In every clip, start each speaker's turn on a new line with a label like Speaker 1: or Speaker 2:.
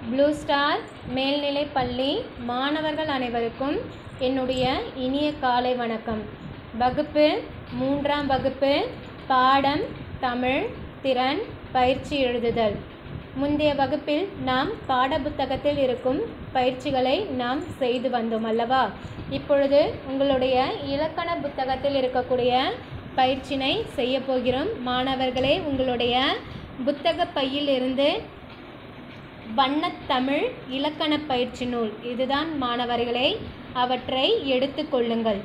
Speaker 1: blue star மேல்நிலைப் பள்ளி மாணவர்கள் அனைவருக்கும் என்னுடைய இனிய காலை வணக்கம் வகுப்பு மூன்றாம் வகுப்பு பாடம் தமிழ் திறன் பயிற்சி எழுதுதல் முந்தைய வகுப்பில் நாம் பாடப்புத்தகத்தில் இருக்கும் பயிற்சிகளை நாம் செய்து வந்தோம் அல்லவா இப்பொழுது உங்களுடைய இலக்கண புத்தகத்தில் இருக்கக்கூடிய பயிற்சினை செய்ய போகிறோம் மாணவர்களே உங்களுடைய புத்தக பையில் இருந்து வண்ணத்தமிழ் இலக்கண பயிற்சி நூல் இதுதான் மாணவர்களே அவற்றை எடுத்துக்கொள்ளுங்கள்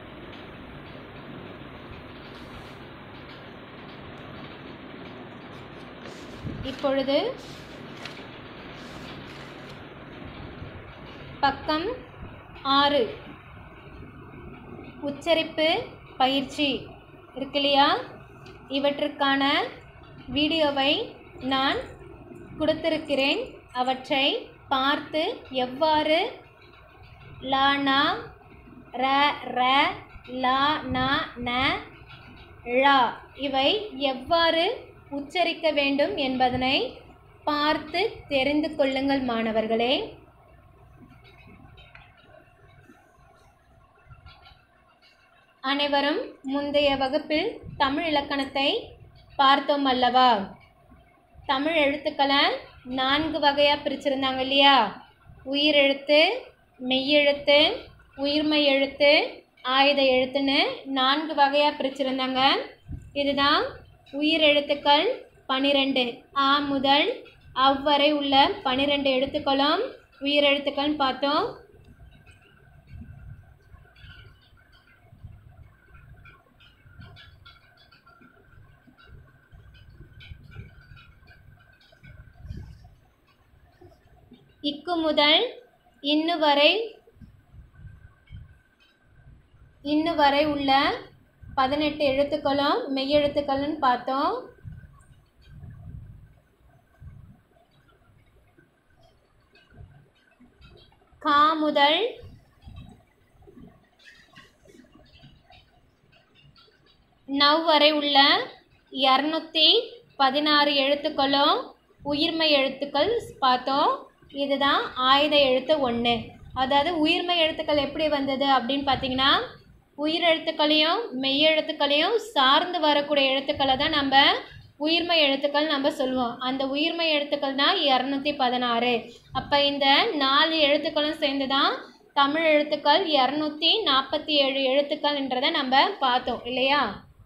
Speaker 1: இப்பொழுது பக்கம் ஆறு உச்சரிப்பு பயிற்சி இருக்கு இல்லையா இவற்றுக்கான வீடியோவை நான் கொடுத்திருக்கிறேன் அவற்றை பார்த்து எவ்வாறு லா நா ர ர லா நா ந ழா இவை எவ்வாறு உச்சரிக்க வேண்டும் என்பதனை பார்த்து தெரிந்து கொள்ளுங்கள் மாணவர்களே அனைவரும் முந்தைய வகுப்பில் தமிழ் இலக்கணத்தை பார்த்தோம் அல்லவா தமிழ் எழுத்துக்களை நான்கு வகையாக பிரிச்சிருந்தாங்க இல்லையா உயிரெழுத்து மெய்யெழுத்து உயிர்மெய் எழுத்து ஆயுத எழுத்துன்னு நான்கு வகையாக பிரிச்சிருந்தாங்க இதுதான் உயிரெழுத்துக்கள் பனிரெண்டு ஆ முதல் அவ்வரை உள்ள பனிரெண்டு எழுத்துக்களும் உயிரெழுத்துக்கள்னு பார்த்தோம் இக்கு முதல் இன்னு வரை இன்னு வரை உள்ள பதினெட்டு எழுத்துக்களும் மெய்யெழுத்துக்கள்னு பார்த்தோம் கா முதல் நவ் வரை உள்ள இரநூத்தி பதினாறு எழுத்துக்களும் உயிர்மை எழுத்துக்கள் பார்த்தோம் இதுதான் ஆயுத எழுத்து ஒன்று அதாவது உயிர்மை எழுத்துக்கள் எப்படி வந்தது அப்படின்னு பார்த்தீங்கன்னா உயிர் எழுத்துக்களையும் மெய்யெழுத்துக்களையும் சார்ந்து வரக்கூடிய எழுத்துக்களை தான் நம்ம உயிர்மை எழுத்துக்கள் நம்ம சொல்லுவோம் அந்த உயிர்மை எழுத்துக்கள் தான் இரநூத்தி பதினாறு அப்போ இந்த நாலு எழுத்துக்களும் சேர்ந்து தான் தமிழ் எழுத்துக்கள் இரநூத்தி நாற்பத்தி ஏழு எழுத்துக்கள்ன்றதை நம்ம பார்த்தோம் இல்லையா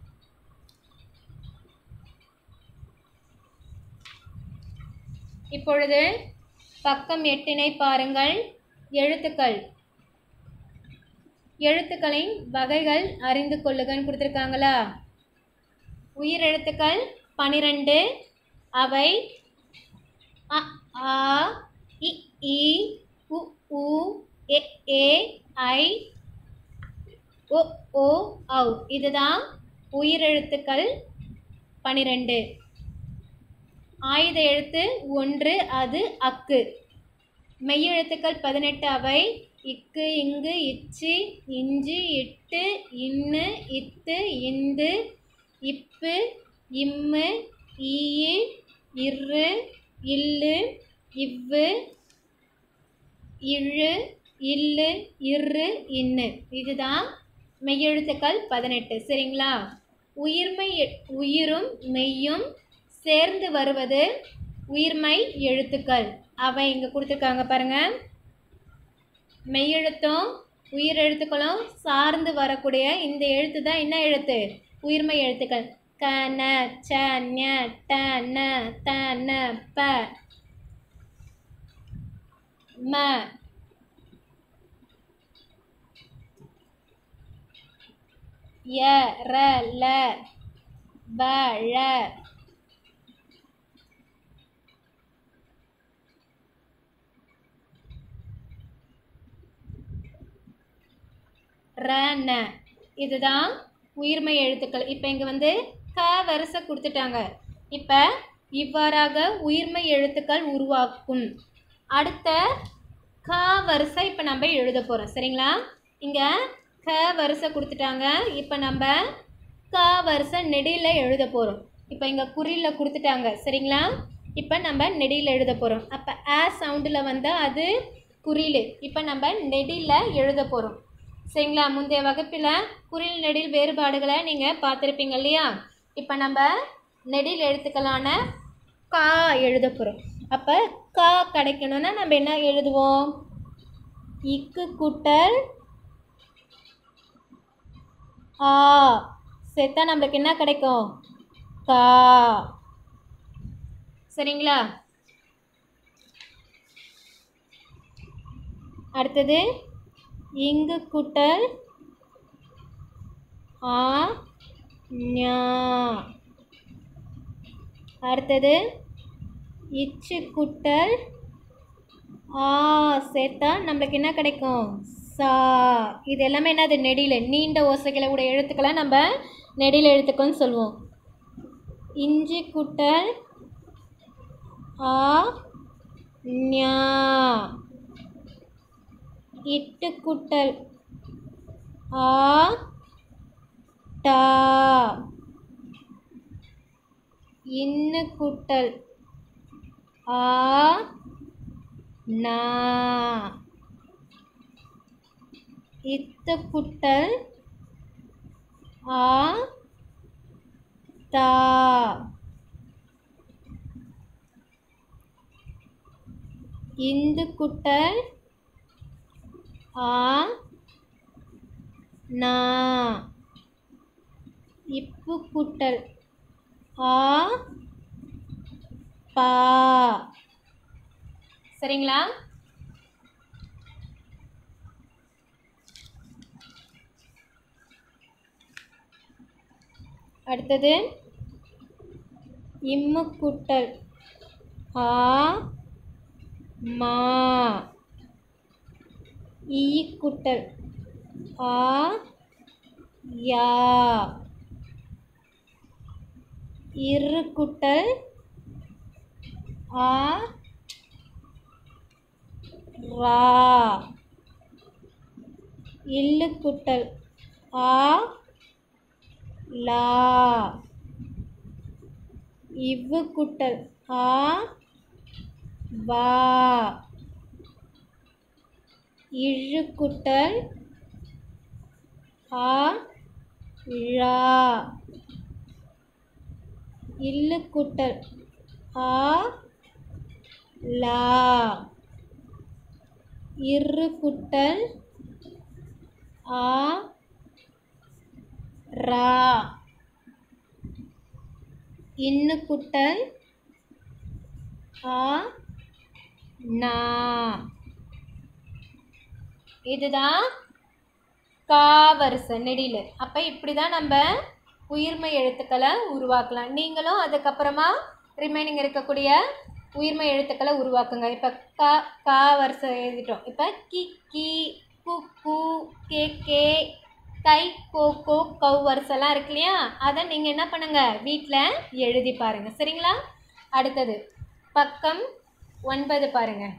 Speaker 1: இப்பொழுது பக்கம் எட்டினை பாருங்கள் எழுத்துக்கள் எழுத்துக்களின் வகைகள் அறிந்து கொள்ளுகன்னு கொடுத்துருக்காங்களா உயிரெழுத்துக்கள் பனிரெண்டு அவை அ ஆ இ ஈ உ உ எ ஏ ஐ ஒ ஓ ஔ இதுதான் உயிரெழுத்துக்கள் பனிரெண்டு ஆயுத எழுத்து ஒன்று அது அக்கு மெய்யெழுத்துக்கள் பதினெட்டு அவை இக்கு இங்கு இச்சு இஞ்சு இட்டு இன்னு இத்து இந்து இப்பு இம்மு ஈயு இரு இல்லு இவ்வு இழு இல்லு இரு இன்னு இதுதான் மெய்யெழுத்துக்கள் பதினெட்டு சரிங்களா உயிர்மை உயிரும் மெய்யும் சேர்ந்து வருவது உயிர்மை எழுத்துக்கள் அவை இங்கே கொடுத்துருக்காங்க பாருங்க மெய்யெழுத்தும் உயிர் எழுத்துக்களும் சார்ந்து வரக்கூடிய இந்த எழுத்து தான் என்ன எழுத்து உயிர்மை எழுத்துக்கள் க ந ச ஞ ட ந த ந ப ம ய ர ல ப ழ ர ந இதுதான் உயிர்மை எழுத்துக்கள் இப்போ இங்கே வந்து க வரிசை கொடுத்துட்டாங்க இப்போ இவ்வாறாக உயிர்மை எழுத்துக்கள் உருவாக்கும் அடுத்த க வரிசை இப்போ நம்ம எழுத போகிறோம் சரிங்களா இங்கே க வரிசை கொடுத்துட்டாங்க இப்போ நம்ம க வரிசை நெடியில் எழுத போகிறோம் இப்போ இங்கே குறியில் கொடுத்துட்டாங்க சரிங்களா இப்போ நம்ம நெடியில் எழுத போகிறோம் அப்போ ஆ சவுண்டில் வந்தால் அது குறில் இப்போ நம்ம நெடியில் எழுத போகிறோம் சரிங்களா முந்தைய வகுப்பில் குறில் நெடில் வேறுபாடுகளை நீங்கள் பார்த்துருப்பீங்க இல்லையா இப்போ நம்ம நெடில் எழுத்துக்களான கா எழுத போகிறோம் அப்போ கா கிடைக்கணும்னா நம்ம என்ன எழுதுவோம் இக்கு கூட்டல் ஆ சேர்த்தா நம்மளுக்கு என்ன கிடைக்கும் கா சரிங்களா அடுத்தது இங்கு கூட்டல் ஆ ஞா அடுத்தது இச்சு கூட்டல் ஆ சேர்த்தா நம்மளுக்கு என்ன கிடைக்கும் சா இது எல்லாமே என்னது நெடியில் நீண்ட ஓசைகளை உடைய எழுத்துக்களை நம்ம நெடியில் எழுத்துக்கள்னு சொல்லுவோம் இஞ்சி கூட்டல் ஆ ஞா இட்டு கூட்டல் ஆ டா இன்னு கூட்டல் ஆ நா இத்து குட்டல் ஆ தா இந்து குட்டல் ஆ நா இப்பு குட்டல் ஆ பா சரிங்களா அடுத்தது இம்மு கூட்டல் ஆ மா ஈ கூட்டல் ஆ யா இரு கூட்டல் ஆ ரா இல்லு குட்டல் ஆ லா இவ்வு குட்டல் ஆ வா இழு குட்டல் ஆ ழா இல்லு குட்டல் ஆ லா இரு குட்டல் ஆ ரா இன்னு குட்டல் ஆ நா இதுதான் கா வரிசை நெடில் அப்போ இப்படி தான் நம்ம உயிர்மை எழுத்துக்களை உருவாக்கலாம் நீங்களும் அதுக்கப்புறமா ரிமைனிங் இருக்கக்கூடிய உயிர்மை எழுத்துக்களை உருவாக்குங்க இப்போ கா கா வரிசை எழுதிட்டோம் இப்போ கி கி கு கு கே கே கை கோ கோ கவ் வரிசைலாம் இருக்கு இல்லையா அதை நீங்கள் என்ன பண்ணுங்கள் வீட்டில் எழுதி பாருங்கள் சரிங்களா அடுத்தது பக்கம் ஒன்பது பாருங்கள்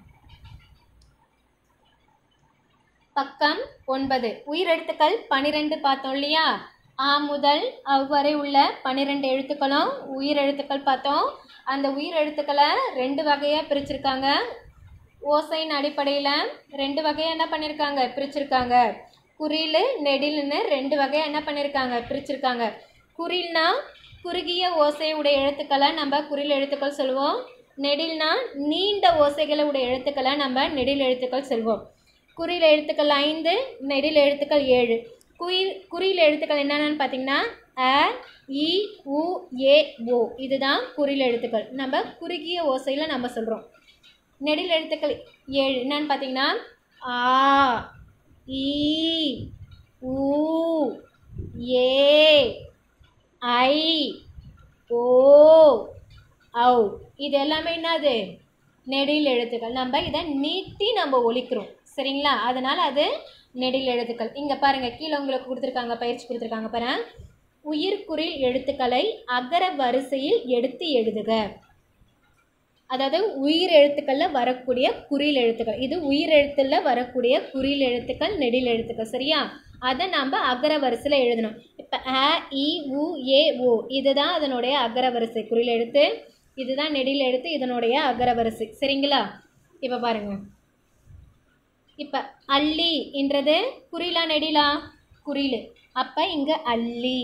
Speaker 1: பக்கம் ஒன்பது உயிரெழுத்துக்கள் பனிரெண்டு பார்த்தோம் இல்லையா ஆ முதல் அவ்வரை உள்ள பன்னிரெண்டு எழுத்துக்களும் உயிரெழுத்துக்கள் பார்த்தோம் அந்த உயிரெழுத்துக்களை ரெண்டு வகையாக பிரிச்சிருக்காங்க ஓசையின் அடிப்படையில் ரெண்டு வகையாக என்ன பண்ணியிருக்காங்க பிரிச்சிருக்காங்க குறில் நெடில்னு ரெண்டு வகையாக என்ன பண்ணியிருக்காங்க பிரிச்சிருக்காங்க குறில்னா குறுகிய ஓசை உடைய எழுத்துக்களை நம்ம குறில் எழுத்துக்கள் சொல்லுவோம் நெடில்னா நீண்ட ஓசைகளை உடைய எழுத்துக்களை நம்ம நெடில் எழுத்துக்கள் சொல்வோம் குறியில் எழுத்துக்கள் ஐந்து நெடில் எழுத்துக்கள் ஏழு குயில் குறியில் எழுத்துக்கள் என்னென்னு பார்த்தீங்கன்னா அ இ உ ஏ ஓ இதுதான் குறியில் எழுத்துக்கள் நம்ம குறுகிய ஓசையில் நம்ம சொல்கிறோம் நெடில் எழுத்துக்கள் ஏழு என்னன்னு பார்த்தீங்கன்னா ஆ ஈ ஊ ஏ ஐ ஓ ஔ இது எல்லாமே என்னது நெடில் எழுத்துக்கள் நம்ம இதை நீட்டி நம்ம ஒலிக்கிறோம் சரிங்களா அதனால் அது நெடில் எழுத்துக்கள் இங்கே பாருங்கள் கீழே உங்களுக்கு கொடுத்துருக்காங்க பயிற்சி கொடுத்துருக்காங்க பாரு உயிர்குறில் எழுத்துக்களை அகர வரிசையில் எடுத்து எழுதுக அதாவது உயிர் எழுத்துக்களில் வரக்கூடிய குறில் எழுத்துக்கள் இது உயிர் எழுத்தில் வரக்கூடிய குறில் எழுத்துக்கள் நெடில் எழுத்துக்கள் சரியா அதை நாம் அகர வரிசையில் எழுதணும் இப்போ அ இ உ ஏ ஓ இதுதான் அதனுடைய அகர வரிசை குறில் எழுத்து இதுதான் நெடில் எழுத்து இதனுடைய அகரவரிசை சரிங்களா இப்போ பாருங்க இப்போ அல்லி என்றது குறிலா நெடிலா குறிலு அப்போ இங்கே அல்லி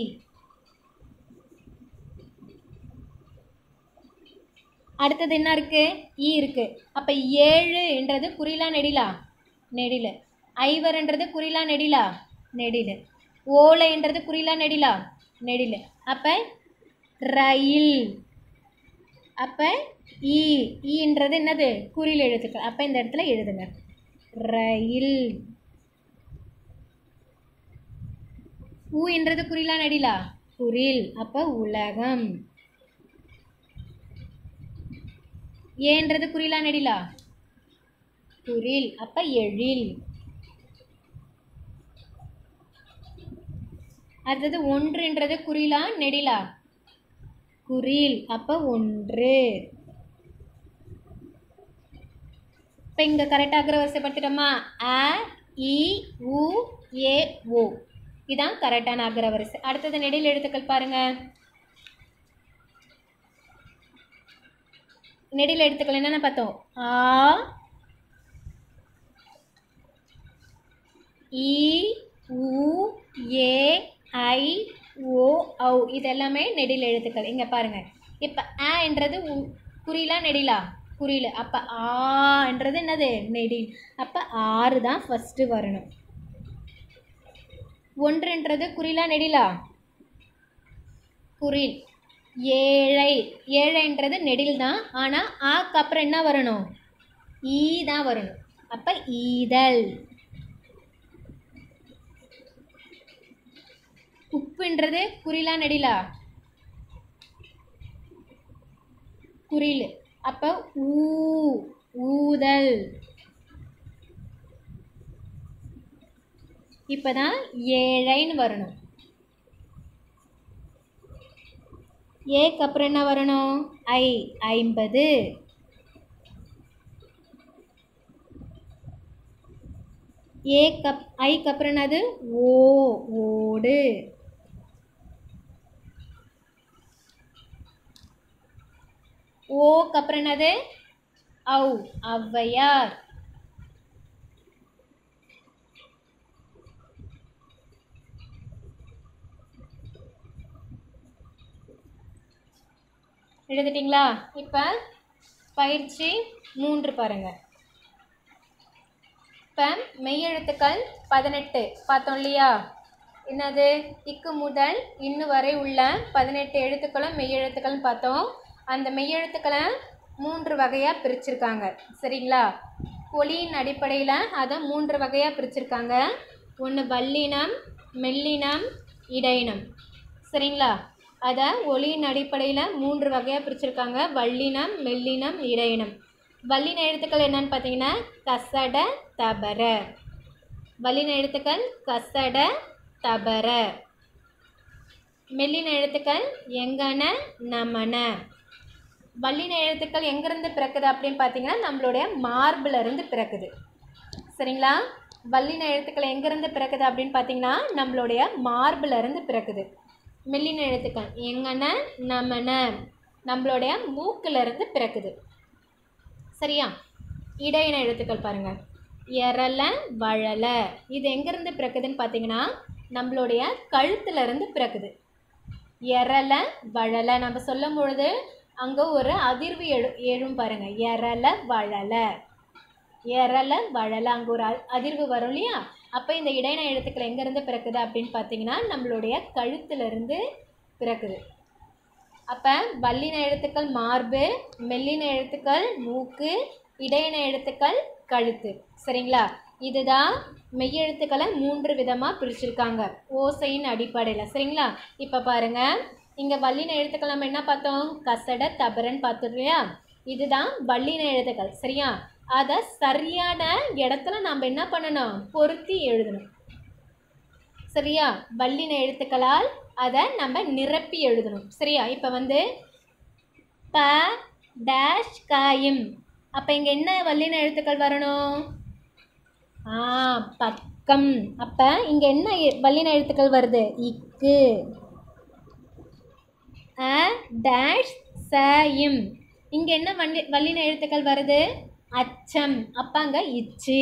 Speaker 1: அடுத்தது என்ன இருக்கு ஈ இருக்கு அப்போ ஏழு என்றது குறிலா நெடிலா நெடிலு ஐவர்ன்றது குறிலா நெடிலா நெடிலு ஓலைன்றது குறிலா நெடிலா நெடிலு அப்போ ரயில் அப்போ ஈ ஈன்றது என்னது குறில் எழுத்துக்கள் அப்போ இந்த இடத்துல எழுதுங்க ரயில் ஊ என்றது குறிலா நடிலா குறில் அப்போ உலகம் ஏன்றது குறிலா நடிலா குறில் அப்ப எழில் அடுத்தது ஒன்றுன்றது குறிலா நெடிலா குறில் அப்ப ஒன்று இப்போ இங்கே கரெக்டாக அக்ரவரிசைப்படுத்திட்டோமா அ இ உ ஏ ஓ இதான் கரெக்டான அக்ரவரிசை அடுத்தது நெடில் எழுத்துக்கள் பாருங்க நெடில் எழுத்துக்கள் என்னென்ன பார்த்தோம் ஆ இ உ ஏ ஐ ஓ ஔ இது எல்லாமே நெடில் எழுத்துக்கள் இங்கே பாருங்க இப்போ ஆ என்றது உ- குறிலா நெடிலா குறில அப்போ ஆன்றது என்னது நெடில் அப்போ ஆறு தான் ஃபஸ்ட்டு வரணும் ஒன்றுன்றது குறிலா நெடிலா குறில் ஏழை ஏழைன்றது நெடில் தான் ஆனால் ஆக்கு அப்புறம் என்ன வரணும் ஈ தான் வரணும் அப்போ ஈதல் உப்புன்றது குறிலா நெடிலா குறில் அப்போ ஊ ஊதல் இப்பதான் ஏழைன்னு வரணும் ஏக்கு அப்புறம் என்ன வரணும் ஐ ஐம்பது ஏ கப் ஐக்கு அப்புறம் என்னது ஓ ஓடு ஓக்கு அப்புறம் என்னது ஔ ஔவையார் எழுதிட்டீங்களா இப்போ பயிற்சி மூன்று பாருங்க இப்போ மெய்யெழுத்துக்கள் பதினெட்டு பார்த்தோம் இல்லையா என்னது இக்கு முதல் இன்னு வரை உள்ள பதினெட்டு எழுத்துக்களும் மெய்யெழுத்துக்கள்னு பார்த்தோம் அந்த மெய்யெழுத்துக்களை மூன்று வகையாக பிரிச்சிருக்காங்க சரிங்களா ஒளியின் அடிப்படையில் அதை மூன்று வகையாக பிரிச்சிருக்காங்க ஒன்று வல்லினம் மெல்லினம் இடையினம் சரிங்களா அதை ஒளியின் அடிப்படையில் மூன்று வகையாக பிரிச்சிருக்காங்க வல்லினம் மெல்லினம் இடையினம் வல்லின எழுத்துக்கள் என்னன்னு பார்த்தீங்கன்னா கசட தபர வல்லின எழுத்துக்கள் கசட தபர மெல்லின எழுத்துக்கள் எங்கன நமன வல்லின எழுத்துக்கள் எங்கேருந்து பிறக்குது அப்படின்னு பார்த்தீங்கன்னா நம்மளுடைய மார்பில் இருந்து பிறக்குது சரிங்களா வல்லின எழுத்துக்கள் எங்கேருந்து பிறக்குது அப்படின்னு பார்த்தீங்கன்னா நம்மளுடைய மார்பில் இருந்து பிறக்குது மெல்லின எழுத்துக்கள் எங்கன நமன நம்மளுடைய மூக்குல இருந்து பிறக்குது சரியா இடையின எழுத்துக்கள் பாருங்க எரல வழல இது எங்கேருந்து பிறக்குதுன்னு பார்த்தீங்கன்னா நம்மளுடைய கழுத்துல இருந்து பிறக்குது எரல வழல நம்ம சொல்லும் பொழுது அங்கே ஒரு அதிர்வு எழு எழும் பாருங்க எரல வழல எரல வழல அங்கே ஒரு அ- அதிர்வு வரும் இல்லையா அப்போ இந்த இடையின எழுத்துக்கள் எங்கேருந்து பிறக்குது அப்படின்னு பார்த்தீங்கன்னா நம்மளுடைய கழுத்துல இருந்து பிறக்குது அப்போ வல்லின எழுத்துக்கள் மார்பு மெல்லின எழுத்துக்கள் மூக்கு இடையின எழுத்துக்கள் கழுத்து சரிங்களா இதுதான் மெய்யெழுத்துக்களை மூன்று விதமாக பிரிச்சிருக்காங்க ஓசையின் அடிப்படையில் சரிங்களா இப்போ பாருங்க இங்கே வல்லின எழுத்துக்கள் நம்ம என்ன பார்த்தோம் கசட தபரன் பார்த்தோம் இல்லையா இதுதான் வல்லின எழுத்துக்கள் சரியா அதை சரியான இடத்துல நம்ம என்ன பண்ணணும் பொருத்தி எழுதணும் சரியா வல்லின எழுத்துக்களால் அதை நம்ம நிரப்பி எழுதணும் சரியா இப்போ வந்து ப டேஷ் காயும் அப்போ இங்கே என்ன வல்லின எழுத்துக்கள் வரணும் ஆ பக்கம் அப்போ இங்கே என்ன எ- வல்லின எழுத்துக்கள் வருது இக்கு அ டேஷ் சயும் இங்கே என்ன வள்ளி வல்லின எழுத்துக்கள் வருது அச்சம் அப்போ அங்கே இச்சு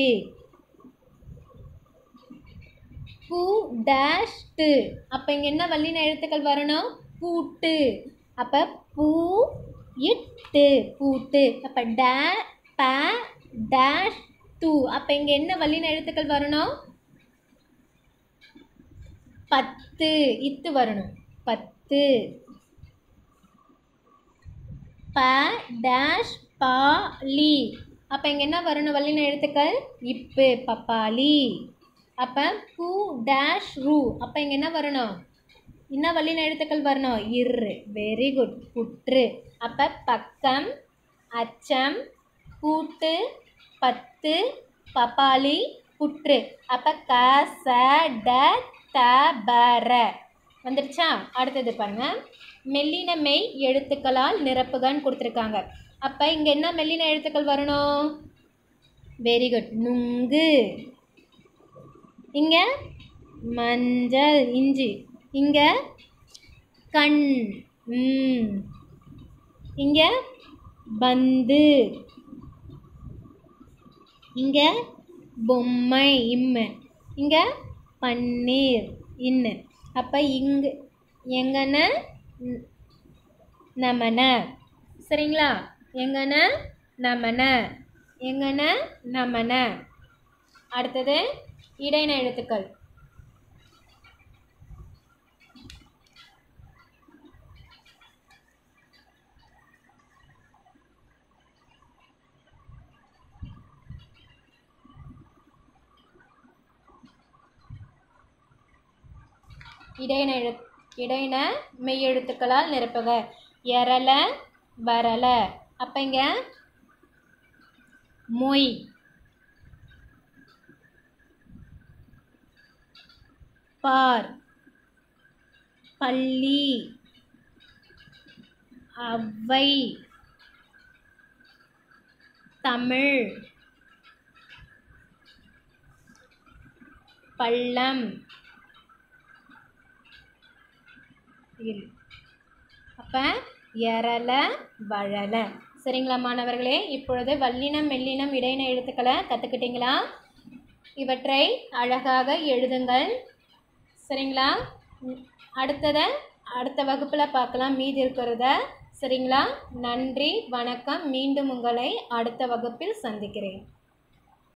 Speaker 1: பூ டேஷ் டு அப்போ இங்கே என்ன வல்லின எழுத்துக்கள் வரணும் பூட்டு அப்போ பூ இட்டு பூட்டு அப்போ டே ப டேஷ் டு அப்போ இங்கே என்ன வல்லின எழுத்துக்கள் வரணும் பத்து இத்து வரணும் பத்து ப டேஷ் பா லி அப்போ இங்கே என்ன வரணும் வல்லின எழுத்துக்கள் இப்பு பப்பாளி அப்போ பூ டேஷ் ரூ அப்போ இங்கே என்ன வரணும் என்ன வல்லின எழுத்துக்கள் வரணும் இரு வெரி குட் புற்று அப்போ பக்கம் அச்சம் கூட்டு பத்து பப்பாளி புற்று அப்போ க ச ட த ப ர வந்துடுச்சா அடுத்தது பாருங்க மெல்லின மெய் எழுத்துக்களால் நிரப்புகன்னு கொடுத்துருக்காங்க அப்போ இங்கே என்ன மெல்லின எழுத்துக்கள் வரணும் வெரி குட் நுங்கு இங்கே மஞ்சள் இஞ்சி இங்கே கண் ம் இங்கே பந்து இங்கே பொம்மை இம்மு இங்கே பன்னீர் இன்னு அப்போ இங்கு எங்கன ந- நமன சரிங்களா எங்கன நமன எங்கன நமன அடுத்தது இடையின எழுத்துக்கள் இடையின எழு இடையின மெய்யெழுத்துக்களால் நிரப்புக எரல வரல அப்போ இங்கே மொய் பார் பள்ளி அவ்வை தமிழ் பள்ளம் இல் அப்போ எரல வழல சரிங்களா மாணவர்களே இப்பொழுது வல்லினம் மெல்லினம் இடையின எழுத்துக்களை கற்றுக்கிட்டீங்களா இவற்றை அழகாக எழுதுங்கள் சரிங்களா ம், அடுத்ததை அடுத்த வகுப்பில் பார்க்கலாம் மீதி இருக்கிறத சரிங்களா நன்றி வணக்கம் மீண்டும் உங்களை அடுத்த வகுப்பில் சந்திக்கிறேன்